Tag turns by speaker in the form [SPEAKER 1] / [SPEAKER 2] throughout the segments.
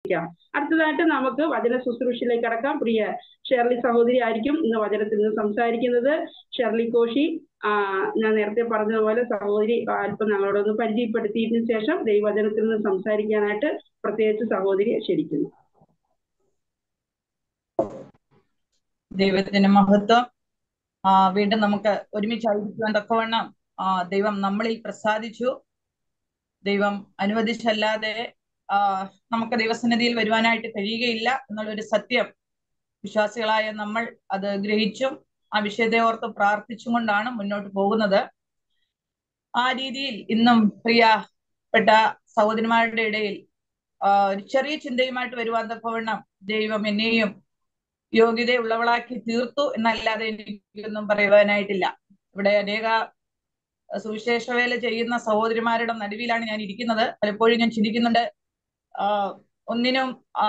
[SPEAKER 1] പ്രാർത്ഥിക്കാം അടുത്തതായിട്ട് നമുക്ക് വചന ശുശ്രൂഷയിലേക്ക് കടക്കാം പ്രിയ ഷെർലി സഹോദരി ആയിരിക്കും ഇന്ന് വചനത്തിൽ നിന്ന് സംസാരിക്കുന്നത് ഷെർലി കോശി ആ, ഞാൻ നേരത്തെ പറഞ്ഞതുപോലെ സഹോദരി അല്പം ഞങ്ങളോടൊന്ന് പരിചയപ്പെടുത്തിയതിനു ശേഷം ദൈവവചനത്തിൽ നിന്ന് സംസാരിക്കാനായിട്ട് പ്രത്യേകിച്ച് സഹോദരിയെ ക്ഷണിക്കുന്നു
[SPEAKER 2] ദൈവത്തിന് മഹത്വം ആ വീണ്ടും നമുക്ക് ഒരുമിച്ചായിരിക്കുവാൻ തക്കവണ്ണം ആ ദൈവം നമ്മളിൽ പ്രസാദിച്ചു ദൈവം അനുവദിച്ചല്ലാതെ ആ നമുക്ക് ദൈവസന്നിധിയിൽ വരുവാനായിട്ട് കഴിയുകയില്ല എന്നുള്ളൊരു സത്യം വിശ്വാസികളായ നമ്മൾ അത് ഗ്രഹിച്ചും ആ വിഷയത്തെ ഓർത്ത് പ്രാർത്ഥിച്ചും കൊണ്ടാണ് മുന്നോട്ട് പോകുന്നത് ആ രീതിയിൽ ഇന്നും പ്രിയപ്പെട്ട സഹോദരിമാരുടെ ഇടയിൽ ആ, ഒരു ചെറിയ ചിന്തയുമായിട്ട് വരുവാൻ തക്കവണ്ണം ദൈവം എന്നെയും യോഗ്യതയുള്ളവളാക്കി തീർത്തു എന്നല്ലാതെ എനിക്കൊന്നും പറയുവാനായിട്ടില്ല ഇവിടെ അനേക സുവിശേഷ വേല ചെയ്യുന്ന സഹോദരിമാരുടെ നടുവിലാണ് ഞാൻ ഇരിക്കുന്നത് പലപ്പോഴും ഞാൻ ചിന്തിക്കുന്നുണ്ട് ആ, ഒന്നിനും ആ,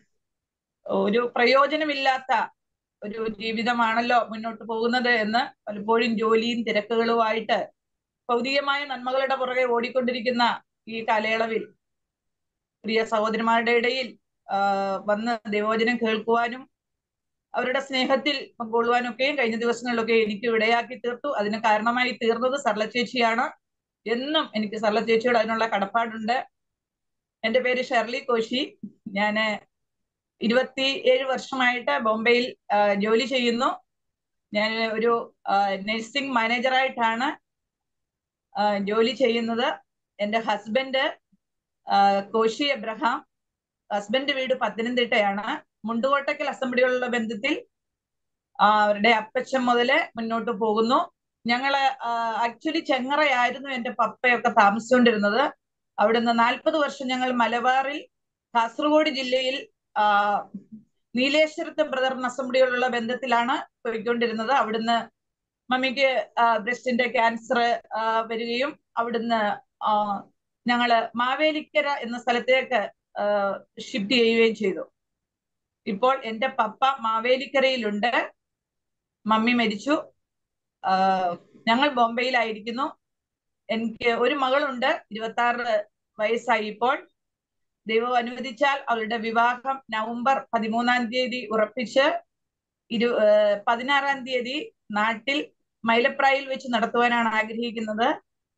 [SPEAKER 2] ഒരു പ്രയോജനമില്ലാത്ത ഒരു ജീവിതമാണല്ലോ മുന്നോട്ട് പോകുന്നത് എന്ന് പലപ്പോഴും ജോലിയും തിരക്കുകളുമായിട്ട് ഭൗതികമായ നന്മകളുടെ പുറകെ ഓടിക്കൊണ്ടിരിക്കുന്ന ഈ കാലയളവിൽ പ്രിയ സഹോദരിമാരുടെ ഇടയിൽ ആ, വന്ന് ദൈവവചനം കേൾക്കുവാനും അവരുടെ സ്നേഹത്തിൽ പങ്കുകൊള്ളുവാനൊക്കെയും കഴിഞ്ഞ ദിവസങ്ങളിലൊക്കെ എനിക്ക് ഇടയാക്കി തീർത്തു അതിന് കാരണമായി തീർന്നത് സർല ചേച്ചിയാണ് എന്നും എനിക്ക് സർല ചേച്ചിയോട് അതിനുള്ള കടപ്പാടുണ്ട് എന്റെ പേര് ഷെർലി കോശി ഞാന് ഇരുപത്തി ഏഴ് വർഷമായിട്ട് ബോംബെയിൽ ആ, ജോലി ചെയ്യുന്നു ഞാൻ ഒരു നഴ്സിംഗ് മാനേജറായിട്ടാണ് ആ, ജോലി ചെയ്യുന്നത് എൻ്റെ ഹസ്ബൻഡ് ആ, കോശി എബ്രഹാം ഹസ്ബൻഡ് വീട് പത്തനംതിട്ടയാണ് മുണ്ടുകോട്ടക്കൽ അസംബ്ലികളുടെ ബന്ധത്തിൽ ആ, അവരുടെ അപ്പച്ചൻ മുതല് മുന്നോട്ട് പോകുന്നു ഞങ്ങള് ആക്ച്വലി ചെങ്ങറയായിരുന്നു എന്റെ പപ്പയൊക്കെ താമസിച്ചുകൊണ്ടിരുന്നത് അവിടുന്ന് നാൽപ്പത് വർഷം ഞങ്ങൾ മലബാറിൽ കാസർഗോഡ് ജില്ലയിൽ ആ, നീലേശ്വരത്തെ ബ്രദർ അസംബ്ലികളുള്ള ബന്ധത്തിലാണ് പോയിക്കൊണ്ടിരുന്നത് അവിടുന്ന് മമ്മിക്ക് ബ്രസ്റ്റിന്റെ ക്യാൻസർ വരികയും അവിടുന്ന് ആ, ഞങ്ങള് മാവേലിക്കര എന്ന സ്ഥലത്തേക്ക് ഷിഫ്റ്റ് ചെയ്യുകയും ചെയ്തു ഇപ്പോൾ എന്റെ പപ്പ മാവേലിക്കരയിലുണ്ട് മമ്മി മരിച്ചു ആ, ഞങ്ങൾ ബോംബെയിലായിരിക്കുന്നു എനിക്ക് ഒരു മകളുണ്ട് ഇരുപത്തി ആറ് വയസ്സായി ഇപ്പോൾ ദൈവം അനുവദിച്ചാൽ അവളുടെ വിവാഹം നവംബർ പതിമൂന്നാം തീയതി ഉറപ്പിച്ച് ഇരു ആ, പതിനാറാം തീയതി നാട്ടിൽ മൈലപ്രായിൽ വെച്ച് നടത്തുവാനാണ് ആഗ്രഹിക്കുന്നത്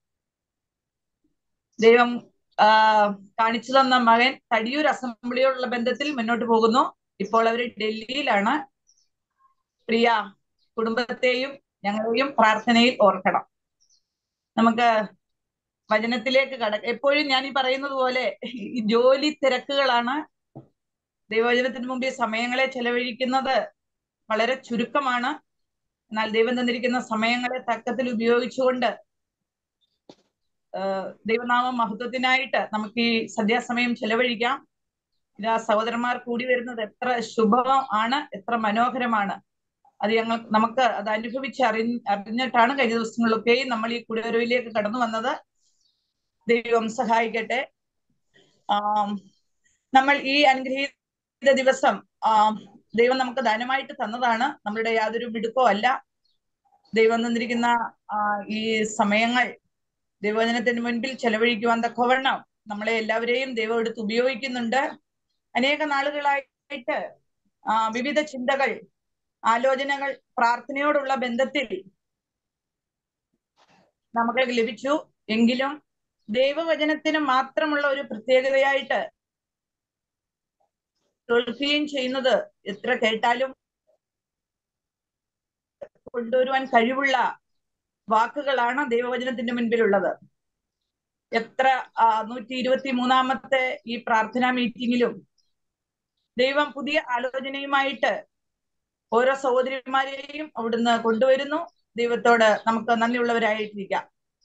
[SPEAKER 2] ദൈവം ആ, കാണിച്ചു തന്ന മകൻ തടിയൂർ അസംബ്ലിയോടുള്ള ബന്ധത്തിൽ മുന്നോട്ട് പോകുന്നു ഇപ്പോൾ അവര് ഡൽഹിയിലാണ് പ്രിയ കുടുംബത്തെയും ഞങ്ങളെയും പ്രാർത്ഥനയിൽ ഓർക്കണം നമുക്ക് വചനത്തിലേക്ക് കട എപ്പോഴും ഞാൻ ഈ പറയുന്നത് പോലെ ഈ ജോലി തിരക്കുകളാണ് ദൈവവചനത്തിന് മുമ്പിൽ സമയങ്ങളെ ചെലവഴിക്കുന്നത് വളരെ ചുരുക്കമാണ് എന്നാൽ ദൈവം തന്നിരിക്കുന്ന സമയങ്ങളെ തക്കത്തിൽ ഉപയോഗിച്ചുകൊണ്ട് ആഹ് ദൈവനാമം മഹത്വത്തിനായിട്ട് നമുക്ക് ഈ സന്ധ്യാസമയം ചെലവഴിക്കാം ഇതാ സഹോദരന്മാർ കൂടി വരുന്നത് എത്ര ശുഭം ആണ് എത്ര മനോഹരമാണ് അത് ഞങ്ങൾ നമുക്ക് അത് അനുഭവിച്ച് അറി അറിഞ്ഞിട്ടാണ് കഴിഞ്ഞ ദിവസങ്ങളിലൊക്കെയും നമ്മൾ ഈ കുടിവരവിലേക്ക് കടന്നു വന്നത് ദൈവം സഹായിക്കട്ടെ ആം, നമ്മൾ ഈ അനുഗ്രഹീത ദിവസം ആം, ദൈവം നമുക്ക് ദാനമായിട്ട് തന്നതാണ് നമ്മളുടെ യാതൊരു മിടുക്കോ അല്ല ദൈവം തന്നിരിക്കുന്ന ആ, ഈ സമയങ്ങൾ ദൈവവചനത്തിന് മുൻപിൽ ചെലവഴിക്കുവാൻ തക്കവണ്ണം നമ്മളെ എല്ലാവരെയും ദൈവം എടുത്ത് ഉപയോഗിക്കുന്നുണ്ട് അനേക നാളുകളായിട്ട് ആ, വിവിധ ചിന്തകൾ ആലോചനകൾ പ്രാർത്ഥനയോടുള്ള ബന്ധത്തിൽ നമുക്ക് ലഭിച്ചു എങ്കിലും ദൈവവചനത്തിന് മാത്രമുള്ള ഒരു പ്രത്യേകതയായിട്ട് കേൾക്കുകയും ചെയ്യുന്നത് എത്ര കേട്ടാലും കൊണ്ടുവരുവാൻ കഴിവുള്ള വാക്കുകളാണ് ദൈവവചനത്തിന്റെ മുൻപിലുള്ളത് എത്ര ആ, നൂറ്റി ഇരുപത്തി മൂന്നാമത്തെ ഈ പ്രാർത്ഥനാ മീറ്റിംഗിലും ദൈവം പുതിയ ആലോചനയുമായിട്ട് ഓരോ സഹോദരിമാരെയും അവിടുന്ന് കൊണ്ടുവരുന്നു ദൈവത്തോട് നമുക്ക് നന്ദിയുള്ളവരായിട്ടിരിക്കാം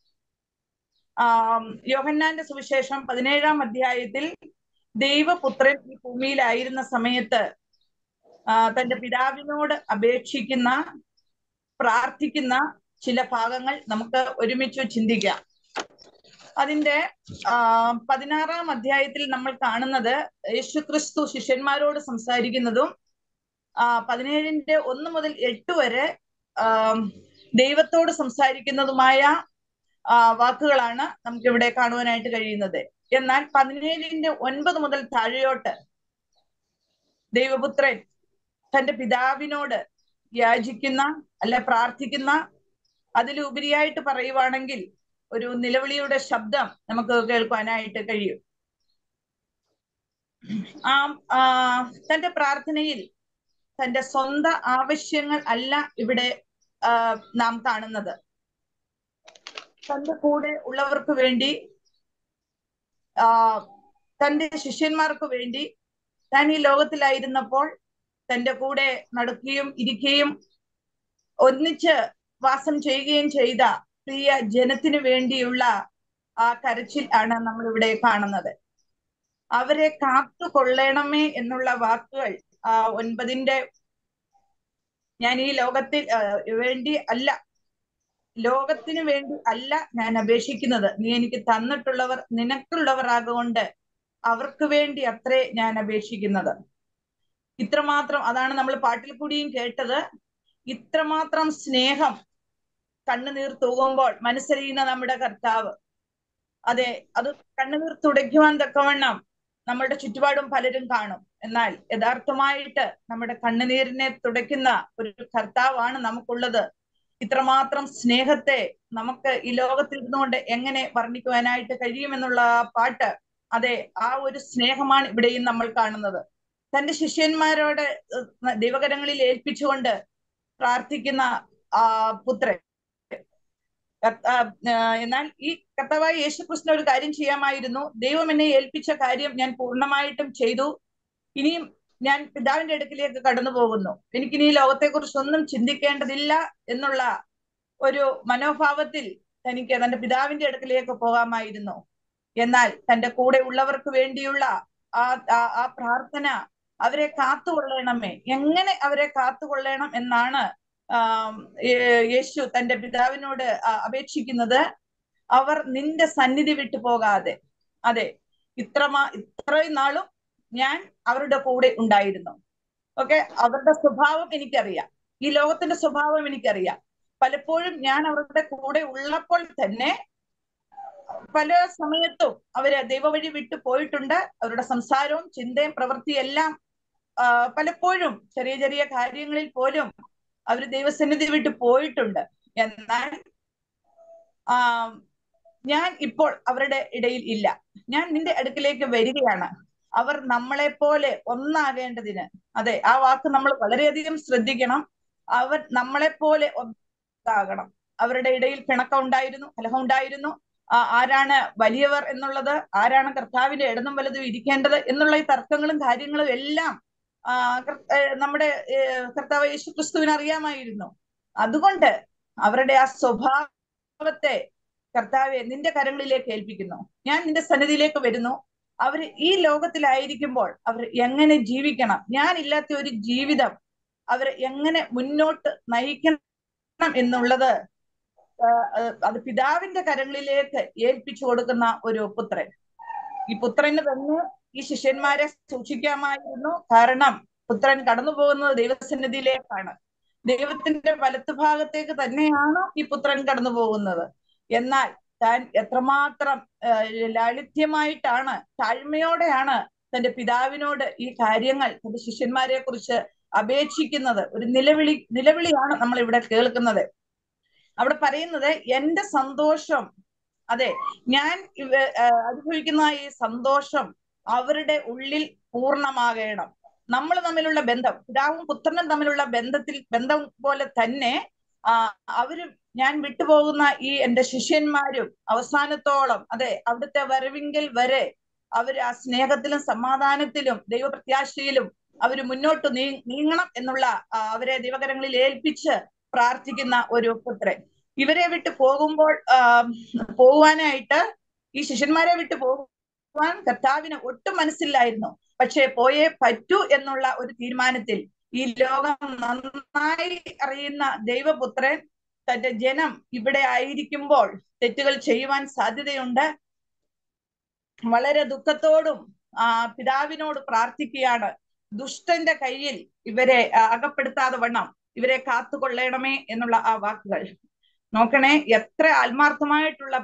[SPEAKER 2] ആം, യോഹന്നാന്റെ സുവിശേഷം പതിനേഴാം അധ്യായത്തിൽ ദൈവപുത്രൻ ഈ ഭൂമിയിലായിരുന്ന സമയത്ത് ആ, തന്റെ പിതാവിനോട് അപേക്ഷിക്കുന്ന പ്രാർത്ഥിക്കുന്ന ചില ഭാഗങ്ങൾ നമുക്ക് ഒരുമിച്ച് ചിന്തിക്കാം അതിന്റെ ആ, പതിനാറാം അധ്യായത്തിൽ നമ്മൾ കാണുന്നത് യേശുക്രിസ്തു ശിഷ്യന്മാരോട് സംസാരിക്കുന്നതും ആ, പതിനേഴിന്റെ ഒന്ന് മുതൽ എട്ട് വരെ ആ, ദൈവത്തോട് സംസാരിക്കുന്നതുമായ ആ, വാക്കുകളാണ് നമുക്ക് ഇവിടെ കാണുവാനായിട്ട് കഴിയുന്നത് എന്നാൽ പതിനേഴിന്റെ ഒൻപത് മുതൽ താഴെയോട്ട് ദൈവപുത്രൻ തന്റെ പിതാവിനോട് യാചിക്കുന്ന അല്ലെ പ്രാർത്ഥിക്കുന്ന അതിലുപരിയായിട്ട് പറയുവാണെങ്കിൽ ഒരു നിലവിളിയുടെ ശബ്ദം നമുക്ക് കേൾക്കുവാനായിട്ട് കഴിയും ആ ആ, തന്റെ പ്രാർത്ഥനയിൽ തന്റെ സ്വന്തം ആവശ്യങ്ങൾ അല്ല ഇവിടെ ആ, നാം കാണുന്നത് തന്റെ കൂടെ ഉള്ളവർക്ക് വേണ്ടി ആ തന്റെ ശിഷ്യന്മാർക്ക് വേണ്ടി താൻ ഈ ലോകത്തിലായിരുന്നപ്പോൾ തന്റെ കൂടെ നടക്കുകയും ഇരിക്കുകയും ഒന്നിച്ച് വാസം ചെയ്യുകയും ചെയ്ത പ്രിയ ജനത്തിനു വേണ്ടിയുള്ള ആ കരച്ചിൽ ആണ് നമ്മൾ ഇവിടെ കാണുന്നത് അവരെ കാത്തുകൊള്ളണമേ എന്നുള്ള വാക്കുകൾ ആ ഒൻപതിന്റെ ഞാൻ ഈ ലോകത്തിൽ ആ, വേണ്ടി അല്ല ലോകത്തിന് വേണ്ടി അല്ല ഞാൻ അപേക്ഷിക്കുന്നത് നീ എനിക്ക് തന്നിട്ടുള്ളവർ നിനക്കുള്ളവർ ആകൊണ്ട് അവർക്ക് വേണ്ടി അത്രേ ഞാൻ അപേക്ഷിക്കുന്നത് ഇത്രമാത്രം അതാണ് നമ്മൾ പാട്ടിൽ കൂടിയും കേട്ടത് ഇത്രമാത്രം സ്നേഹം കണ്ണുനീർ തൂകുമ്പോൾ മനസ്സറിയുന്ന നമ്മുടെ കർത്താവ് അതെ അത് കണ്ണുനീർ തുടയ്ക്കുവാൻ തക്കവണ്ണം നമ്മളുടെ ചുറ്റുപാടും പലരും കാണും എന്നാൽ യഥാർത്ഥമായിട്ട് നമ്മുടെ കണ്ണുനീരിനെ തുടയ്ക്കുന്ന ഒരു കർത്താവാണ് നമുക്കുള്ളത് ഇത്രമാത്രം സ്നേഹത്തെ നമുക്ക് ഈ ലോകത്തിൽ ഇരുന്നുകൊണ്ട് എങ്ങനെ വർണ്ണിക്കുവാനായിട്ട് കഴിയുമെന്നുള്ള ആ പാട്ട് അതെ ആ ഒരു സ്നേഹമാണ് ഇവിടെയും നമ്മൾ കാണുന്നത് തന്റെ ശിഷ്യന്മാരോട് ഏഹ്, ദൈവകരങ്ങളിൽ ഏൽപ്പിച്ചുകൊണ്ട് പ്രാർത്ഥിക്കുന്ന ആ പുത്രൻ കർത്ത- ആ, ആ, എന്നാൽ ഈ കർത്താവായ യേശുക്രിസ്തു ഒരു കാര്യം ചെയ്യാമായിരുന്നു ദൈവം എന്നെ ഏൽപ്പിച്ച കാര്യം ഞാൻ പൂർണ്ണമായിട്ടും ചെയ്തു ഇനിയും ഞാൻ പിതാവിന്റെ അടുക്കിലേക്ക് കടന്നു പോകുന്നു എനിക്കിനി ഈ ലോകത്തെക്കുറിച്ച് ഒന്നും ചിന്തിക്കേണ്ടതില്ല എന്നുള്ള ഒരു മനോഭാവത്തിൽ തനിക്ക് തന്റെ പിതാവിന്റെ അടുക്കിലേക്ക് പോകാമായിരുന്നു എന്നാൽ തന്റെ കൂടെ ഉള്ളവർക്ക് വേണ്ടിയുള്ള ആ ആ- ആ പ്രാർത്ഥന അവരെ കാത്തുകൊള്ളണമേ എങ്ങനെ അവരെ കാത്തുകൊള്ളണം എന്നാണ് ആം, യേ- യേശു തന്റെ പിതാവിനോട് ആ, അപേക്ഷിക്കുന്നത് അവർ നിന്റെ സന്നിധി വിട്ടു പോകാതെ അതെ ഇത്രമാ ഇത്രയും നാളും ഞാൻ അവരുടെ കൂടെ ഉണ്ടായിരുന്നു ഓക്കെ അവരുടെ സ്വഭാവം എനിക്കറിയാം ഈ ലോകത്തിന്റെ സ്വഭാവം എനിക്കറിയാം പലപ്പോഴും ഞാൻ അവരുടെ കൂടെ ഉള്ളപ്പോൾ തന്നെ പല സമയത്തും അവര് ദൈവവഴി വിട്ടു പോയിട്ടുണ്ട് അവരുടെ സംസാരവും ചിന്തയും പ്രവൃത്തിയും എല്ലാം ആ, പലപ്പോഴും ചെറിയ ചെറിയ കാര്യങ്ങളിൽ പോലും അവര് ദൈവസന്നിധി വിട്ട് പോയിട്ടുണ്ട് എന്നാൽ ആ ഞാൻ ഇപ്പോൾ അവരുടെ ഇടയിൽ ഇല്ല ഞാൻ നിന്റെ അടുക്കിലേക്ക് വരികയാണ് അവർ നമ്മളെ പോലെ ഒന്നാകേണ്ടതിന് അതെ ആ വാക്ക് നമ്മൾ വളരെയധികം ശ്രദ്ധിക്കണം അവർ നമ്മളെ പോലെ ഒന്നാകണം അവരുടെ ഇടയിൽ പിണക്കം ഉണ്ടായിരുന്നു കലഹം ഉണ്ടായിരുന്നു ആ, ആരാണ് വലിയവർ എന്നുള്ളത് ആരാണ് കർത്താവിന്റെ ഇടതും വലതും ഇരിക്കേണ്ടത് എന്നുള്ള ഈ തർക്കങ്ങളും കാര്യങ്ങളും എല്ലാം ആ, കർ- ഏ, നമ്മുടെ ഏ, കർത്താവ് യേശു ക്രിസ്തുവിന് അറിയാമായിരുന്നു അതുകൊണ്ട് അവരുടെ ആ സ്വഭാവത്തെ കർത്താവെ നിന്റെ കരങ്ങളിലേക്ക് ഏൽപ്പിക്കുന്നു ഞാൻ നിന്റെ സന്നിധിയിലേക്ക് വരുന്നു അവർ ഈ ലോകത്തിലായിരിക്കുമ്പോൾ അവർ എങ്ങനെ ജീവിക്കണം ഞാൻ ഇല്ലാത്ത ഒരു ജീവിതം അവർ എങ്ങനെ മുന്നോട്ട് നയിക്കണം എന്നുള്ളത് ആ, ആ, അത് പിതാവിന്റെ കരങ്ങളിലേക്ക് ഏൽപ്പിച്ചു കൊടുക്കുന്ന ഒരു പുത്രൻ ഈ പുത്രന് തന്നെ ഈ ശിഷ്യന്മാരെ സൂക്ഷിക്കാമായിരുന്നു കാരണം പുത്രൻ കടന്നു പോകുന്നത് ദൈവസന്നിധിയിലേക്കാണ് ദൈവത്തിന്റെ വലത്തുഭാഗത്തേക്ക് തന്നെയാണ് ഈ പുത്രൻ കടന്നു പോകുന്നത് എന്നാൽ താൻ എത്രമാത്രം ആ, ലാളിത്യമായിട്ടാണ് താഴ്മയോടെയാണ് തന്റെ പിതാവിനോട് ഈ കാര്യങ്ങൾ തന്റെ ശിഷ്യന്മാരെ കുറിച്ച് അപേക്ഷിക്കുന്നത് ഒരു നിലവിളി നിലവിളിയാണ് നമ്മൾ ഇവിടെ കേൾക്കുന്നത് അവിടെ പറയുന്നത് എന്റെ സന്തോഷം അതെ ഞാൻ ഇവ ആ, അനുഭവിക്കുന്ന ഈ സന്തോഷം അവരുടെ ഉള്ളിൽ പൂർണ്ണമാകണം നമ്മൾ തമ്മിലുള്ള ബന്ധം പിതാവും പുത്രനും തമ്മിലുള്ള ബന്ധത്തിൽ ബന്ധം പോലെ തന്നെ ആ അവരും ഞാൻ വിട്ടുപോകുന്ന ഈ എന്റെ ശിഷ്യന്മാരും അവസാനത്തോളം അതെ അവിടുത്തെ വരവിങ്കൽ വരെ അവർ ആ സ്നേഹത്തിലും സമാധാനത്തിലും ദൈവപ്രത്യാശയിലും അവർ മുന്നോട്ട് നീ നീങ്ങണം എന്നുള്ള ആ, അവരെ ദൈവകരങ്ങളിൽ ഏൽപ്പിച്ച് പ്രാർത്ഥിക്കുന്ന ഒരു പുത്രൻ ഇവരെ വിട്ട് പോകുമ്പോൾ ആ, പോകുവാനായിട്ട് ഈ ശിഷ്യന്മാരെ വിട്ട് പോകുവാൻ കർത്താവിന് ഒട്ടും മനസ്സില്ലായിരുന്നു പക്ഷെ പോയേ പറ്റൂ എന്നുള്ള ഒരു തീരുമാനത്തിൽ ഈ ലോകം നന്നായി അറിയുന്ന ദൈവപുത്രൻ തന്റെ ജനം ഇവിടെ ആയിരിക്കുമ്പോൾ തെറ്റുകൾ ചെയ്യുവാൻ സാധ്യതയുണ്ട് വളരെ ദുഃഖത്തോടും ആ പിതാവിനോട് പ്രാർത്ഥിക്കുകയാണ് ദുഷ്ടന്റെ കയ്യിൽ ഇവരെ ആ, അകപ്പെടുത്താതെ വണ്ണം ഇവരെ കാത്തുകൊള്ളണമേ എന്നുള്ള ആ വാക്കുകൾ നോക്കണേ എത്ര ആത്മാർത്ഥമായിട്ടുള്ള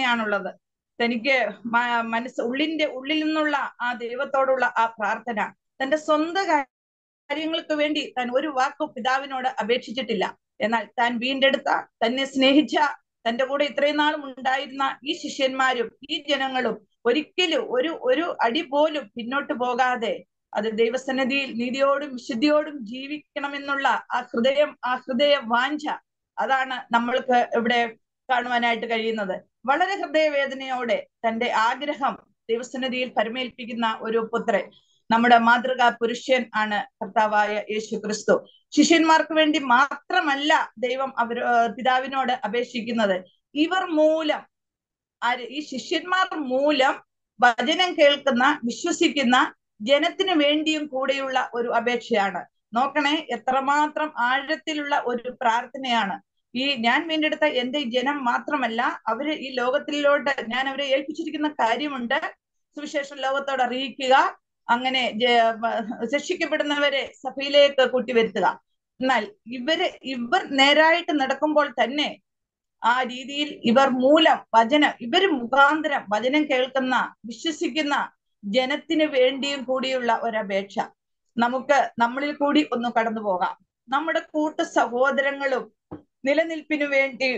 [SPEAKER 2] പ്രാർത്ഥനയാണുള്ളത് തനിക്ക് മ- മനസ്സ് ഉള്ളിന്റെ ഉള്ളിൽ നിന്നുള്ള ആ ദൈവത്തോടുള്ള ആ പ്രാർത്ഥന തന്റെ സ്വന്തം കാര്യങ്ങൾക്ക് വേണ്ടി താൻ ഒരു വാക്കും പിതാവിനോട് അപേക്ഷിച്ചിട്ടില്ല എന്നാൽ താൻ വീണ്ടെടുത്ത തന്നെ സ്നേഹിച്ച തന്റെ കൂടെ ഇത്രയും നാളും ഉണ്ടായിരുന്ന ഈ ശിഷ്യന്മാരും ഈ ജനങ്ങളും ഒരിക്കലും ഒരു ഒരു അടി പോലും പിന്നോട്ട് പോകാതെ അത് ദൈവസന്നിധിയിൽ നീതിയോടും വിശുദ്ധിയോടും ജീവിക്കണമെന്നുള്ള ആ ഹൃദയം ആ ഹൃദയ വാഞ്ച അതാണ് നമ്മൾക്ക് ഇവിടെ കാണുവാനായിട്ട് കഴിയുന്നത് വളരെ ഹൃദയവേദനയോടെ തന്റെ ആഗ്രഹം ദൈവസന്നിധിയിൽ പരമേൽപ്പിക്കുന്ന ഒരു പുത്രൻ നമ്മുടെ മാതൃകാ പുരുഷൻ ആണ് കർത്താവായ യേശു ക്രിസ്തു ശിഷ്യന്മാർക്ക് വേണ്ടി മാത്രമല്ല ദൈവം അവർ പിതാവിനോട് അപേക്ഷിക്കുന്നത് ഇവർ മൂലം ആര് ഈ ശിഷ്യന്മാർ മൂലം വചനം കേൾക്കുന്ന വിശ്വസിക്കുന്ന ജനത്തിന് വേണ്ടിയും കൂടെയുള്ള ഒരു അപേക്ഷയാണ് നോക്കണേ എത്രമാത്രം ആഴത്തിലുള്ള ഒരു പ്രാർത്ഥനയാണ് ഈ ഞാൻ വീണ്ടെടുത്ത എന്റെ ജനം മാത്രമല്ല അവര് ഈ ലോകത്തിലോട്ട് ഞാൻ അവരെ ഏൽപ്പിച്ചിരിക്കുന്ന കാര്യമുണ്ട് സുവിശേഷം ലോകത്തോട് അറിയിക്കുക അങ്ങനെ ശിക്ഷിക്കപ്പെടുന്നവരെ സഭയിലേക്ക് കൂട്ടിവരുത്തുക എന്നാൽ ഇവര് ഇവർ നേരായിട്ട് നടക്കുമ്പോൾ തന്നെ ആ രീതിയിൽ ഇവർ മൂലം വചനം ഇവർ മുഖാന്തരം വചനം കേൾക്കുന്ന വിശ്വസിക്കുന്ന ജനത്തിന് വേണ്ടിയും കൂടിയുള്ള ഒരപേക്ഷ നമുക്ക് നമ്മളിൽ കൂടി ഒന്ന് കടന്നു പോകാം നമ്മുടെ കൂട്ട സഹോദരങ്ങളും നിലനിൽപ്പിനു വേണ്ടി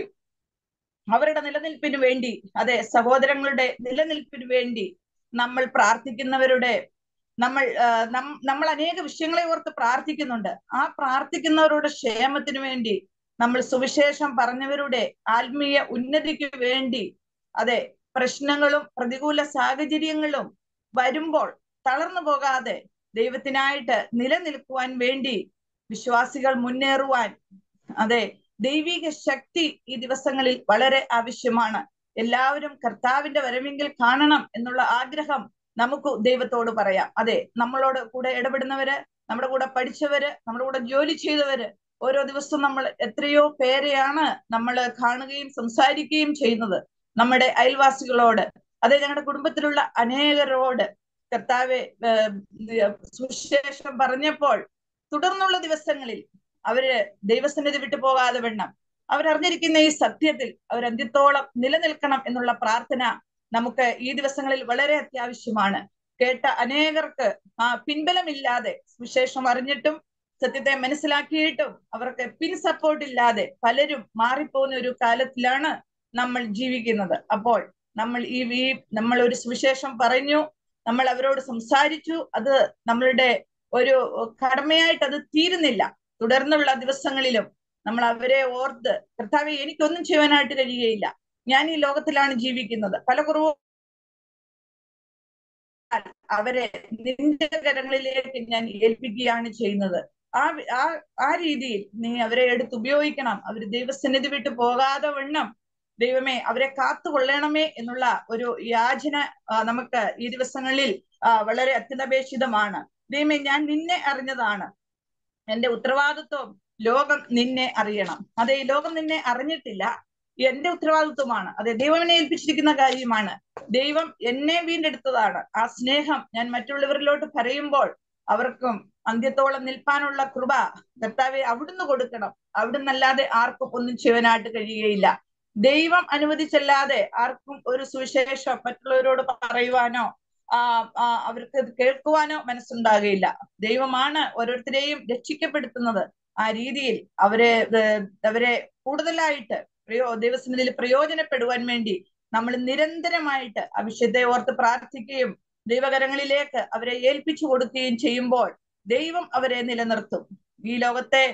[SPEAKER 2] അവരുടെ നിലനിൽപ്പിന് വേണ്ടി അതെ സഹോദരങ്ങളുടെ നിലനിൽപ്പിന് വേണ്ടി നമ്മൾ പ്രാർത്ഥിക്കുന്നവരുടെ നമ്മൾ നമ്മൾ അനേക വിഷയങ്ങളെ ഓർത്ത് പ്രാർത്ഥിക്കുന്നുണ്ട് ആ പ്രാർത്ഥിക്കുന്നവരുടെ ക്ഷേമത്തിന് വേണ്ടി നമ്മൾ സുവിശേഷം പറഞ്ഞവരുടെ ആത്മീയ ഉന്നതിക്ക് വേണ്ടി അതെ പ്രശ്നങ്ങളും പ്രതികൂല സാഹചര്യങ്ങളും വരുമ്പോൾ തളർന്നു പോകാതെ ദൈവത്തിനായിട്ട് നിലനിൽക്കുവാൻ വേണ്ടി വിശ്വാസികൾ മുന്നേറുവാൻ അതെ ദൈവിക ശക്തി ഈ ദിവസങ്ങളിൽ വളരെ ആവശ്യമാണ് എല്ലാവരും കർത്താവിന്റെ വരവെങ്കിൽ കാണണം എന്നുള്ള ആഗ്രഹം നമുക്ക് ദൈവത്തോട് പറയാം അതെ നമ്മളോട് കൂടെ ഇടപെടുന്നവര് നമ്മുടെ കൂടെ പഠിച്ചവര് നമ്മുടെ കൂടെ ജോലി ചെയ്തവര് ഓരോ ദിവസവും നമ്മൾ എത്രയോ പേരെയാണ് നമ്മൾ കാണുകയും സംസാരിക്കുകയും ചെയ്യുന്നത് നമ്മുടെ അയൽവാസികളോട് അതെ ഞങ്ങളുടെ കുടുംബത്തിലുള്ള അനേകരോട് കർത്താവെ സുശേഷം പറഞ്ഞപ്പോൾ തുടർന്നുള്ള ദിവസങ്ങളിൽ അവര് ദൈവസന്നിധി വിട്ടു പോകാതെ വേണം അവരറിഞ്ഞിരിക്കുന്ന ഈ സത്യത്തിൽ അവർ അന്ത്യത്തോളം നിലനിൽക്കണം എന്നുള്ള പ്രാർത്ഥന നമുക്ക് ഈ ദിവസങ്ങളിൽ വളരെ അത്യാവശ്യമാണ് കേട്ട അനേകർക്ക് ആ പിൻബലമില്ലാതെ സുവിശേഷം അറിഞ്ഞിട്ടും സത്യത്തെ മനസ്സിലാക്കിയിട്ടും അവർക്ക് പിൻ സപ്പോർട്ട് ഇല്ലാതെ പലരും മാറിപ്പോകുന്ന ഒരു കാലത്തിലാണ് നമ്മൾ ജീവിക്കുന്നത് അപ്പോൾ നമ്മൾ ഈ ഈ നമ്മൾ ഒരു സുവിശേഷം പറഞ്ഞു നമ്മൾ അവരോട് സംസാരിച്ചു അത് നമ്മളുടെ ഒരു കടമയായിട്ട് അത് തീരുന്നില്ല തുടർന്നുള്ള ദിവസങ്ങളിലും നമ്മൾ അവരെ ഓർത്ത് കർത്താവെ എനിക്കൊന്നും ചെയ്യുവാനായിട്ട് കഴിയുകയില്ല ഞാൻ ഈ ലോകത്തിലാണ് ജീവിക്കുന്നത് പല കുറവ് അവരെ നിന്റെ കരങ്ങളിലേക്ക് ഞാൻ ഏൽപ്പിക്കുകയാണ് ചെയ്യുന്നത് ആ ആ ആ രീതിയിൽ നീ അവരെ എടുത്ത് ഉപയോഗിക്കണം അവർ ദൈവസന്നിധി വിട്ട് പോകാതെ വണ്ണം ദൈവമേ അവരെ കാത്തുകൊള്ളണമേ എന്നുള്ള ഒരു യാചന നമുക്ക് ഈ ദിവസങ്ങളിൽ വളരെ അത്യന്താപേക്ഷിതമാണ് ദൈവമേ ഞാൻ നിന്നെ അറിഞ്ഞതാണ് എന്റെ ഉത്തരവാദിത്വം ലോകം നിന്നെ അറിയണം അതെ ഈ ലോകം നിന്നെ അറിഞ്ഞിട്ടില്ല എന്റെ ഉത്തരവാദിത്വമാണ് അതെ ദൈവം ഏൽപ്പിച്ചിരിക്കുന്ന കാര്യമാണ് ദൈവം എന്നെ വീണ്ടെടുത്തതാണ് ആ സ്നേഹം ഞാൻ മറ്റുള്ളവരിലോട്ട് പറയുമ്പോൾ അവർക്കും അന്ത്യത്തോളം നിൽപ്പാനുള്ള കൃപ കർത്താവെ അവിടുന്ന് കൊടുക്കണം അവിടുന്നല്ലാതെ ആർക്കും ഒന്നും ചെയ്യുവാനായിട്ട് കഴിയുകയില്ല ദൈവം അനുവദിച്ചല്ലാതെ ആർക്കും ഒരു സുവിശേഷം മറ്റുള്ളവരോട് പറയുവാനോ ആ അവർക്ക് കേൾക്കുവാനോ മനസ്സുണ്ടാകുകയില്ല ദൈവമാണ് ഓരോരുത്തരെയും രക്ഷിക്കപ്പെടുത്തുന്നത് ആ രീതിയിൽ അവരെ അവരെ കൂടുതലായിട്ട് പ്രയോ ദൈവസന്നിധിയിൽ പ്രയോജനപ്പെടുവാൻ വേണ്ടി നമ്മൾ നിരന്തരമായിട്ട് ആ വിഷയത്തെ ഓർത്ത് പ്രാർത്ഥിക്കുകയും ദൈവകരങ്ങളിലേക്ക് അവരെ ഏൽപ്പിച്ചു കൊടുക്കുകയും ചെയ്യുമ്പോൾ ദൈവം അവരെ നിലനിർത്തും ഈ ലോകത്തെ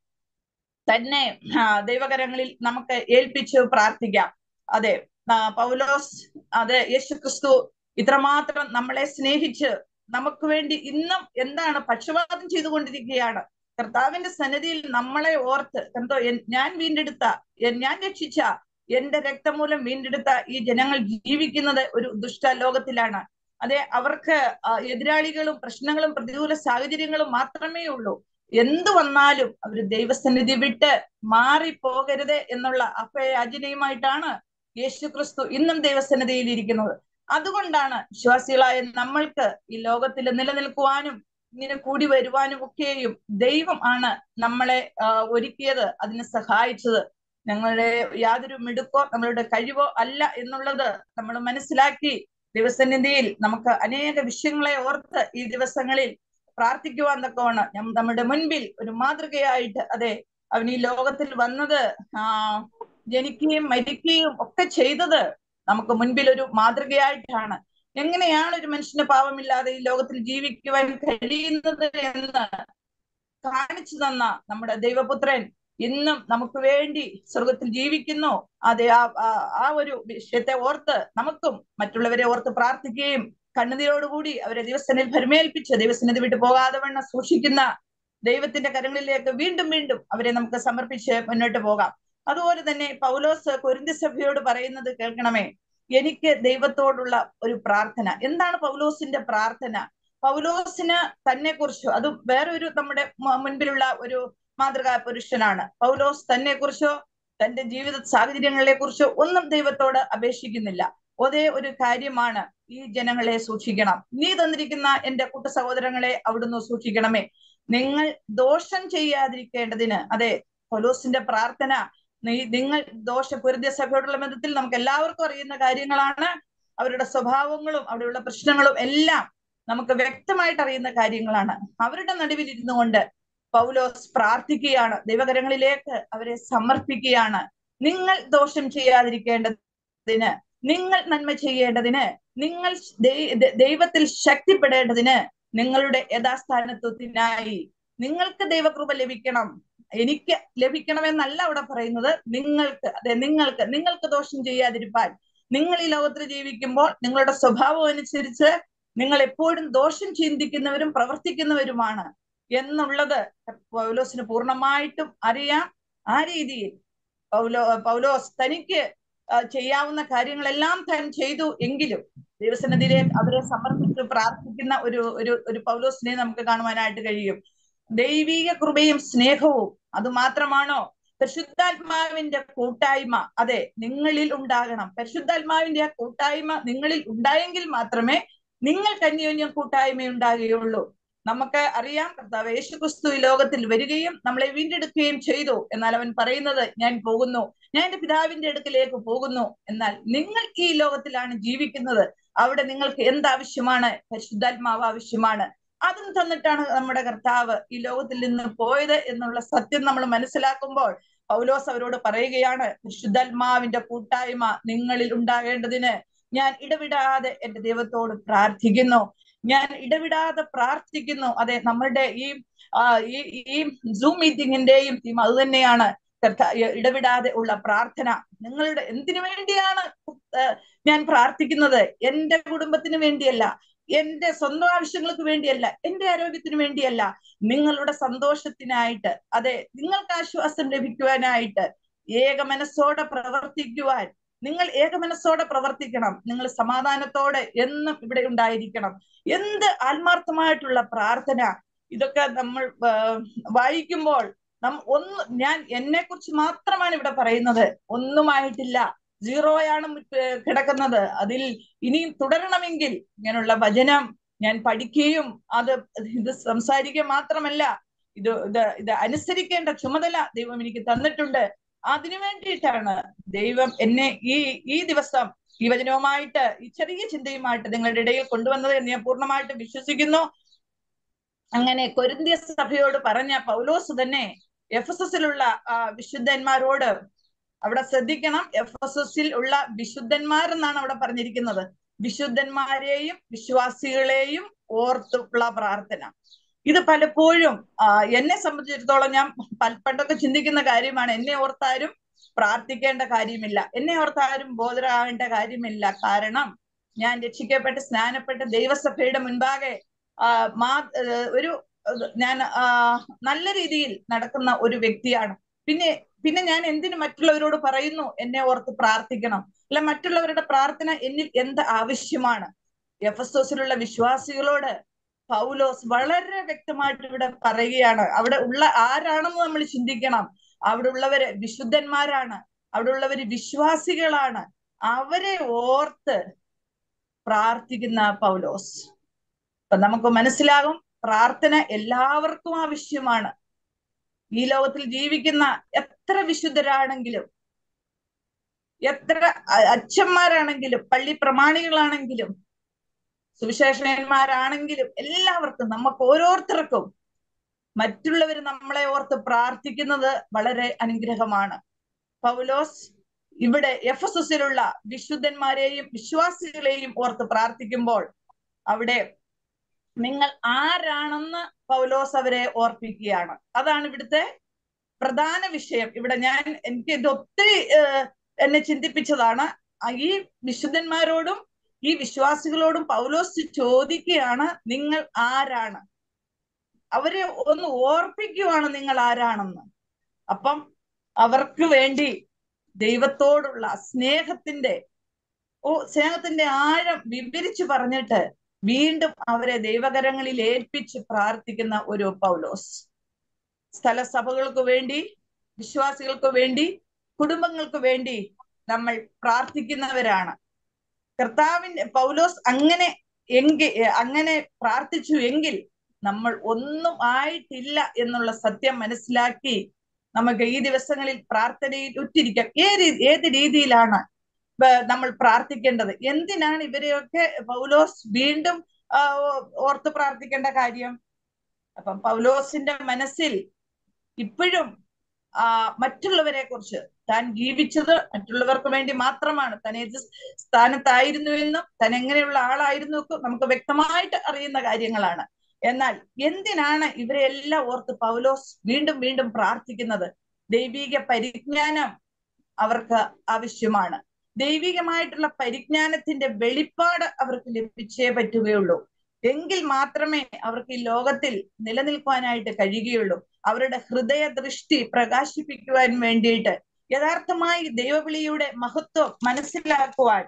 [SPEAKER 2] തന്നെ ദൈവകരങ്ങളിൽ നമുക്ക് ഏൽപ്പിച്ച് പ്രാർത്ഥിക്കാം അതെ പൗലോസ് അതെ യേശു ക്രിസ്തു ഇത്രമാത്രം നമ്മളെ സ്നേഹിച്ച് നമുക്ക് വേണ്ടി ഇന്നും എന്താണ് പക്ഷപാതം ചെയ്തുകൊണ്ടിരിക്കുകയാണ് കർത്താവിന്റെ സന്നിധിയിൽ നമ്മളെ ഓർത്ത് എന്തോ ഞാൻ വീണ്ടെടുത്ത ഞാൻ രക്ഷിച്ച എന്റെ രക്തം മൂലം വീണ്ടെടുത്ത ഈ ജനങ്ങൾ ജീവിക്കുന്നത് ഒരു ദുഷ്ട ലോകത്തിലാണ് അതെ അവർക്ക് എതിരാളികളും പ്രശ്നങ്ങളും പ്രതികൂല സാഹചര്യങ്ങളും മാത്രമേ ഉള്ളൂ എന്തു വന്നാലും അവർ ദൈവസന്നിധി വിട്ട് മാറിപ്പോകരുത് എന്നുള്ള അഭയാചനയുമായിട്ടാണ് യേശു ക്രിസ്തു ഇന്നും ദൈവസന്നിധിയിൽ ഇരിക്കുന്നത് അതുകൊണ്ടാണ് വിശ്വാസികളായ നമ്മൾക്ക് ഈ ലോകത്തിൽ നിലനിൽക്കുവാനും ഇങ്ങനെ കൂടി വരുവാനും ഒക്കെയും ദൈവം ആണ് നമ്മളെ ഒരുക്കിയത് അതിനെ സഹായിച്ചത് ഞങ്ങളുടെ യാതൊരു മിടുക്കോ നമ്മളുടെ കഴിവോ അല്ല എന്നുള്ളത് നമ്മൾ മനസ്സിലാക്കി ദിവസനിധിയിൽ നമുക്ക് അനേക വിഷയങ്ങളെ ഓർത്ത് ഈ ദിവസങ്ങളിൽ പ്രാർത്ഥിക്കുവാൻ തക്കവണ്ണം ഞം- നമ്മുടെ മുൻപിൽ ഒരു മാതൃകയായിട്ട് അതെ അവൻ ഈ ലോകത്തിൽ വന്നത് ആ ജനിക്കുകയും മരിക്കുകയും ഒക്കെ ചെയ്തത് നമുക്ക് മുൻപിൽ ഒരു മാതൃകയായിട്ടാണ് എങ്ങനെയാണ് ഒരു മനുഷ്യന് പാപമില്ലാതെ ഈ ലോകത്തിൽ ജീവിക്കുവാൻ കഴിയുന്നത് എന്ന് കാണിച്ചു തന്ന നമ്മുടെ ദൈവപുത്രൻ ഇന്നും നമുക്ക് വേണ്ടി സ്വർഗത്തിൽ ജീവിക്കുന്നു അതെ ആ ആ- ആ ഒരു വിഷയത്തെ ഓർത്ത് നമുക്കും മറ്റുള്ളവരെ ഓർത്ത് പ്രാർത്ഥിക്കുകയും കണ്ണുനീരോടുകൂടി അവരെ ദിവസനിൽ ഭരമേൽപ്പിച്ച് ദൈവസന്നിധി വിട്ടു പോകാതെ വണ്ണം സൂക്ഷിക്കുന്ന ദൈവത്തിന്റെ കരങ്ങളിലേക്ക് വീണ്ടും വീണ്ടും അവരെ നമുക്ക് സമർപ്പിച്ച് മുന്നോട്ട് പോകാം അതുപോലെ തന്നെ പൗലോസ് കൊരിന്തി സഭയോട് പറയുന്നത് കേൾക്കണമേ എനിക്ക് ദൈവത്തോടുള്ള ഒരു പ്രാർത്ഥന എന്താണ് പൗലോസിന്റെ പ്രാർത്ഥന പൗലോസിന് തന്നെ കുറിച്ചോ അത് വേറൊരു നമ്മുടെ മ- മുൻപിലുള്ള ഒരു മാതൃകാ പുരുഷനാണ് പൗലോസ് തന്നെ കുറിച്ചോ തന്റെ ജീവിത സാഹചര്യങ്ങളെ കുറിച്ചോ ഒന്നും ദൈവത്തോട് അപേക്ഷിക്കുന്നില്ല ഒരേ ഒരു കാര്യമാണ് ഈ ജനങ്ങളെ സൂക്ഷിക്കണം നീ തന്നിരിക്കുന്ന എന്റെ കൂട്ട സഹോദരങ്ങളെ അവിടുന്ന് സൂക്ഷിക്കണമേ നിങ്ങൾ ദോഷം ചെയ്യാതിരിക്കേണ്ടതിന് അതെ പൗലോസിന്റെ പ്രാർത്ഥന നീ നിങ്ങൾ ദോഷ പൊരുതിയ സഭയോടുള്ള ബന്ധത്തിൽ നമുക്ക് എല്ലാവർക്കും അറിയുന്ന കാര്യങ്ങളാണ് അവരുടെ സ്വഭാവങ്ങളും അവിടെയുള്ള പ്രശ്നങ്ങളും എല്ലാം നമുക്ക് വ്യക്തമായിട്ട് അറിയുന്ന കാര്യങ്ങളാണ് അവരുടെ നടുവിൽ ഇരുന്നു കൊണ്ട് പൗലോസ് പ്രാർത്ഥിക്കുകയാണ് ദൈവകരങ്ങളിലേക്ക് അവരെ സമർപ്പിക്കുകയാണ് നിങ്ങൾ ദോഷം ചെയ്യാതിരിക്കേണ്ടതിന് നിങ്ങൾ നന്മ ചെയ്യേണ്ടതിന് നിങ്ങൾ ദൈ- ദ- ദൈവത്തിൽ ശക്തിപ്പെടേണ്ടതിന് നിങ്ങളുടെ യഥാസ്ഥാനത്വത്തിനായി നിങ്ങൾക്ക് ദൈവകൃപ ലഭിക്കണം എനിക്ക് ലഭിക്കണമെന്നല്ല അവിടെ പറയുന്നത് നിങ്ങൾക്ക് അതെ നിങ്ങൾക്ക് നിങ്ങൾക്ക് ദോഷം ചെയ്യാതിരിപ്പാൻ നിങ്ങൾ ഈ ലോകത്തിൽ ജീവിക്കുമ്പോൾ നിങ്ങളുടെ സ്വഭാവം അനുസരിച്ച് നിങ്ങൾ എപ്പോഴും ദോഷം ചിന്തിക്കുന്നവരും പ്രവർത്തിക്കുന്നവരുമാണ് എന്നുള്ളത് പൗലോസിന് പൂർണ്ണമായിട്ടും അറിയാം ആ രീതിയിൽ പൗലോ പൗലോസ് തനിക്ക് ആ, ചെയ്യാവുന്ന കാര്യങ്ങളെല്ലാം താൻ ചെയ്തു എങ്കിലും ദൈവസന്നിധിയിലേക്ക് അവരെ സമർപ്പിച്ച് പ്രാർത്ഥിക്കുന്ന ഒരു ഒരു ഒരു പൗലോസിനെ നമുക്ക് കാണുവാനായിട്ട് കഴിയും ദൈവിക കൃപയും സ്നേഹവും അത് മാത്രമാണോ പരിശുദ്ധാത്മാവിന്റെ കൂട്ടായ്മ അതെ നിങ്ങളിൽ ഉണ്ടാകണം പരിശുദ്ധാത്മാവിന്റെ ആ കൂട്ടായ്മ നിങ്ങളിൽ ഉണ്ടായെങ്കിൽ മാത്രമേ നിങ്ങൾക്ക് അന്യോന്യം കൂട്ടായ്മ ഉണ്ടാകുകയുള്ളൂ നമുക്ക് അറിയാം കർത്താവ് യേശു ക്രിസ്തു ഈ ലോകത്തിൽ വരികയും നമ്മളെ വീണ്ടെടുക്കുകയും ചെയ്തു എന്നാൽ അവൻ പറയുന്നത് ഞാൻ പോകുന്നു ഞാൻ എന്റെ പിതാവിന്റെ അടുക്കിലേക്ക് പോകുന്നു എന്നാൽ നിങ്ങൾ ഈ ലോകത്തിലാണ് ജീവിക്കുന്നത് അവിടെ നിങ്ങൾക്ക് എന്താവശ്യമാണ് പരിശുദ്ധാത്മാവ് ആവശ്യമാണ് അതും തന്നിട്ടാണ് നമ്മുടെ കർത്താവ് ഈ ലോകത്തിൽ നിന്ന് പോയത് എന്നുള്ള സത്യം നമ്മൾ മനസ്സിലാക്കുമ്പോൾ പൗലോസ് അവരോട് പറയുകയാണ് പരിശുദ്ധാത്മാവിന്റെ കൂട്ടായ്മ നിങ്ങളിൽ ഉണ്ടാകേണ്ടതിന് ഞാൻ ഇടവിടാതെ എന്റെ ദൈവത്തോട് പ്രാർത്ഥിക്കുന്നു ഞാൻ ഇടവിടാതെ പ്രാർത്ഥിക്കുന്നു അതെ നമ്മളുടെ ഈ ആ, ഈ ഈ സൂം മീറ്റിംഗിന്റെയും തീം അത് തന്നെയാണ് കർത്ത- ഇടവിടാതെ ഉള്ള പ്രാർത്ഥന നിങ്ങളുടെ എന്തിനു വേണ്ടിയാണ് ഏഹ്, ഞാൻ പ്രാർത്ഥിക്കുന്നത് എന്റെ കുടുംബത്തിന് വേണ്ടിയല്ല എന്റെ സ്വന്തം ആവശ്യങ്ങൾക്ക് വേണ്ടിയല്ല എന്റെ ആരോഗ്യത്തിന് വേണ്ടിയല്ല നിങ്ങളുടെ സന്തോഷത്തിനായിട്ട് അതെ നിങ്ങൾക്ക് ആശ്വാസം ലഭിക്കുവാനായിട്ട് ഏക മനസ്സോടെ പ്രവർത്തിക്കുവാൻ നിങ്ങൾ ഏക മനസ്സോടെ പ്രവർത്തിക്കണം നിങ്ങൾ സമാധാനത്തോടെ എന്നും ഇവിടെ ഉണ്ടായിരിക്കണം എന്ത് ആത്മാർത്ഥമായിട്ടുള്ള പ്രാർത്ഥന ഇതൊക്കെ നമ്മൾ ആ, വായിക്കുമ്പോൾ നം ഒന്ന് ഞാൻ എന്നെ കുറിച്ച് മാത്രമാണ് ഇവിടെ പറയുന്നത് ഒന്നുമായിട്ടില്ല സീറോയാണ് മുറ്റ് കിടക്കുന്നത് അതിൽ ഇനിയും തുടരണമെങ്കിൽ ഇങ്ങനെയുള്ള വചനം ഞാൻ പഠിക്കുകയും അത് ഇത് സംസാരിക്കുക മാത്രമല്ല ഇത് ഇത് ഇത് അനുസരിക്കേണ്ട ചുമതല ദൈവം എനിക്ക് തന്നിട്ടുണ്ട് അതിനു വേണ്ടിയിട്ടാണ് ദൈവം എന്നെ ഈ ഈ ദിവസം ഈ വചനവുമായിട്ട് ഈ ചെറിയ ചിന്തയുമായിട്ട് നിങ്ങളുടെ ഇടയിൽ കൊണ്ടുവന്നത് എന്ന് ഞാൻ പൂർണ്ണമായിട്ട് വിശ്വസിക്കുന്നു അങ്ങനെ കൊരിന്തിയ സഭയോട് പറഞ്ഞ പൗലോസ് തന്നെ എഫ് എസ് എസിലുള്ള വിശുദ്ധന്മാരോട് അവിടെ ശ്രദ്ധിക്കണം എഫ് എസ് എസിൽ ഉള്ള വിശുദ്ധന്മാരെന്നാണ് അവിടെ പറഞ്ഞിരിക്കുന്നത് വിശുദ്ധന്മാരെയും വിശ്വാസികളെയും ഓർത്തുള്ള പ്രാർത്ഥന ഇത് പലപ്പോഴും ആ, എന്നെ സംബന്ധിച്ചിടത്തോളം ഞാൻ പൽ- പണ്ടൊക്കെ ചിന്തിക്കുന്ന കാര്യമാണ് എന്നെ ഓർത്താരും പ്രാർത്ഥിക്കേണ്ട കാര്യമില്ല എന്നെ ഓർത്താരും ബോധരാകേണ്ട കാര്യമില്ല കാരണം ഞാൻ രക്ഷിക്കപ്പെട്ട് സ്നാനപ്പെട്ട് ദൈവസഭയുടെ മുൻപാകെ ആ, മാ ഏഹ് ഒരു ഏഹ് ഞാൻ ആ, നല്ല രീതിയിൽ നടക്കുന്ന ഒരു വ്യക്തിയാണ് പിന്നെ പിന്നെ ഞാൻ എന്തിനു മറ്റുള്ളവരോട് പറയുന്നു എന്നെ ഓർത്ത് പ്രാർത്ഥിക്കണം അല്ല മറ്റുള്ളവരുടെ പ്രാർത്ഥന എന്നിൽ എന്ത് ആവശ്യമാണ് എഫസോസിലുള്ള വിശ്വാസികളോട് പൗലോസ് വളരെ വ്യക്തമായിട്ട് ഇവിടെ പറയുകയാണ് അവിടെ ഉള്ള ആരാണെന്ന് നമ്മൾ ചിന്തിക്കണം അവിടെ ഉള്ളവര് വിശുദ്ധന്മാരാണ് അവിടെ ഉള്ളവര് വിശ്വാസികളാണ് അവരെ ഓർത്ത് പ്രാർത്ഥിക്കുന്ന പൗലോസ് അപ്പൊ നമുക്ക് മനസ്സിലാകും പ്രാർത്ഥന എല്ലാവർക്കും ആവശ്യമാണ് ഈ ലോകത്തിൽ ജീവിക്കുന്ന എത്ര വിശുദ്ധരാണെങ്കിലും എത്ര അ- അച്ഛന്മാരാണെങ്കിലും പള്ളി പ്രമാണികളാണെങ്കിലും സുവിശേഷകന്മാരാണെങ്കിലും എല്ലാവർക്കും നമുക്ക് ഓരോരുത്തർക്കും മറ്റുള്ളവർ നമ്മളെ ഓർത്ത് പ്രാർത്ഥിക്കുന്നത് വളരെ അനുഗ്രഹമാണ് പൗലോസ് ഇവിടെ എഫസസിലുള്ള വിശുദ്ധന്മാരെയും വിശ്വാസികളെയും ഓർത്ത് പ്രാർത്ഥിക്കുമ്പോൾ അവിടെ നിങ്ങൾ ആരാണെന്ന് പൗലോസ് അവരെ ഓർപ്പിക്കുകയാണ് അതാണ് ഇവിടുത്തെ പ്രധാന വിഷയം ഇവിടെ ഞാൻ എനിക്ക് ഇത് ഒത്തിരി എന്നെ ചിന്തിപ്പിച്ചതാണ് ഈ വിശുദ്ധന്മാരോടും ഈ വിശ്വാസികളോടും പൗലോസ് ചോദിക്കുകയാണ് നിങ്ങൾ ആരാണ് അവരെ ഒന്ന് ഓർപ്പിക്കുവാണ് നിങ്ങൾ ആരാണെന്ന് അപ്പം അവർക്ക് വേണ്ടി ദൈവത്തോടുള്ള സ്നേഹത്തിന്റെ ഓ സ്നേഹത്തിന്റെ ആഴം വിവരിച്ചു പറഞ്ഞിട്ട് വീണ്ടും അവരെ ദൈവകരങ്ങളിൽ ഏൽപ്പിച്ച് പ്രാർത്ഥിക്കുന്ന ഒരു പൗലോസ് സ്ഥലസഭകൾക്ക് വേണ്ടി വിശ്വാസികൾക്ക് വേണ്ടി കുടുംബങ്ങൾക്ക് വേണ്ടി നമ്മൾ പ്രാർത്ഥിക്കുന്നവരാണ് കർത്താവിന്റെ പൗലോസ് അങ്ങനെ എങ്കിൽ അങ്ങനെ പ്രാർത്ഥിച്ചു എങ്കിൽ നമ്മൾ ഒന്നും ആയിട്ടില്ല എന്നുള്ള സത്യം മനസ്സിലാക്കി നമുക്ക് ഈ ദിവസങ്ങളിൽ പ്രാർത്ഥനയിൽ ഉറ്റിരിക്കാം ഏത് ഏത് രീതിയിലാണ് നമ്മൾ പ്രാർത്ഥിക്കേണ്ടത് എന്തിനാണ് ഇവരെയൊക്കെ പൗലോസ് വീണ്ടും ഓർത്ത് പ്രാർത്ഥിക്കേണ്ട കാര്യം അപ്പം പൗലോസിന്റെ മനസ്സിൽ ഇപ്പോഴും ആ മറ്റുള്ളവരെ കുറിച്ച് താൻ ജീവിച്ചത് മറ്റുള്ളവർക്ക് വേണ്ടി മാത്രമാണ് താൻ ഏത് സ്ഥാനത്തായിരുന്നുവെന്നും താൻ എങ്ങനെയുള്ള ആളായിരുന്നു നമുക്ക് വ്യക്തമായിട്ട് അറിയുന്ന കാര്യങ്ങളാണ് എന്നാൽ എന്തിനാണ് ഇവരെ എല്ലാം ഓർത്ത് പൗലോസ് വീണ്ടും വീണ്ടും പ്രാർത്ഥിക്കുന്നത് ദൈവിക പരിജ്ഞാനം അവർക്ക് ആവശ്യമാണ് ദൈവികമായിട്ടുള്ള പരിജ്ഞാനത്തിന്റെ വെളിപ്പാട് അവർക്ക് ലഭിച്ചേ പറ്റുകയുള്ളൂ എങ്കിൽ മാത്രമേ അവർക്ക് ഈ ലോകത്തിൽ നിലനിൽക്കുവാനായിട്ട് കഴിയുകയുള്ളൂ അവരുടെ ഹൃദയ ദൃഷ്ടി പ്രകാശിപ്പിക്കുവാൻ വേണ്ടിയിട്ട് യഥാർത്ഥമായി ദൈവവിളിയുടെ മഹത്വം മനസ്സിലാക്കുവാൻ